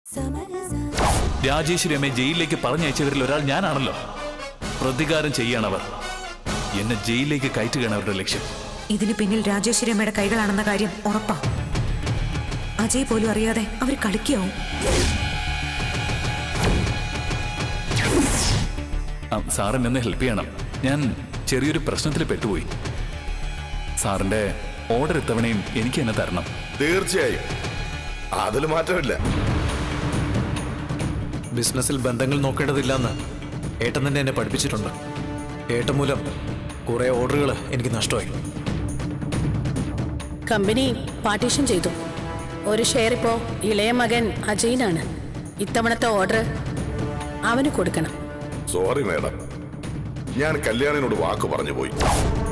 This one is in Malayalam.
രാജേശ്വരി അമ്മയെ ജയിലിലേക്ക് പറഞ്ഞയച്ചവരിൽ ഒരാൾ ഞാനാണല്ലോ പ്രതികാരം ചെയ്യാണവർ എന്നെ ജയിലിലേക്ക് കയറ്റുകയാണ് അവരുടെ ലക്ഷ്യം ഇതിന് പിന്നിൽ രാജേശ്വരി അമ്മയുടെ കൈകളാണെന്ന കാര്യം ഉറപ്പാ അജയ് പോലും അറിയാതെ അവർ കളിക്കാവും ആ, സാറിന് എന്നെ ഹെൽപ്പ് ചെയ്യണം ഞാൻ ചെറിയൊരു പ്രശ്നത്തിൽ പെട്ടുപോയി സാറിന്റെ ഓർഡർ ഇത്തവണയും എനിക്ക് തന്നെ തരണം തീർച്ചയായും അതിൽ മാറ്റമില്ല ബിസിനസ്സിൽ ബന്ധങ്ങൾ നോക്കേണ്ടതില്ലെന്ന് ഏട്ടൻ തന്നെ എന്നെ പഠിപ്പിച്ചിട്ടുണ്ട് ഏട്ടൻ മൂലം കുറേ ഓർഡറുകൾ എനിക്ക് നഷ്ടമായി കമ്പനി പാർട്ടീഷൻ ചെയ്തു ഒരു ഷെയർ ഇപ്പോ ഇളയ മകൻ അജയിനാണ് ഇത്തവണത്തെ ഓർഡർ അവന് കൊടുക്കണം സോറി മാഡം ഞാൻ കല്യാണിനോട് വാക്ക് പറഞ്ഞു പോയി